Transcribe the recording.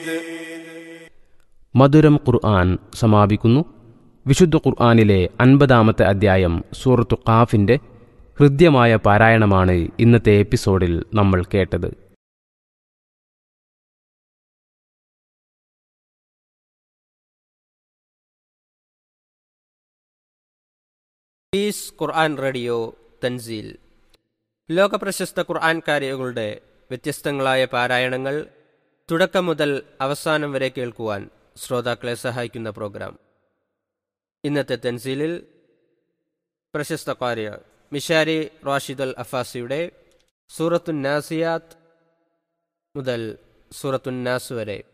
മധുരം ഖുർആൻ സമാപിക്കുന്നു വിശുദ്ധ ഖുർആനിലെ അൻപതാമത്തെ അധ്യായം സൂറത്തു ഖാഫിന്റെ ഹൃദ്യമായ പാരായണമാണ് ഇന്നത്തെ എപ്പിസോഡിൽ നമ്മൾ കേട്ടത് പീസ് ഖുർആൻ റേഡിയോ തൻസീൽ ലോകപ്രശസ്ത ഖുർആൻ കാരികളുടെ വ്യത്യസ്തങ്ങളായ പാരായണങ്ങൾ തുടക്കം മുതൽ അവസാനം വരെ കേൾക്കുവാൻ ശ്രോതാക്കളെ സഹായിക്കുന്ന പ്രോഗ്രാം ഇന്നത്തെ തൻസീലിൽ പ്രശസ്ത കാര്യ മിഷാരി റാഷിദ് അൽ അഫാസിയുടെ സൂറത്തുൻ നാസിയാത്ത് മുതൽ സൂറത്തുൻ നാസ് വരെ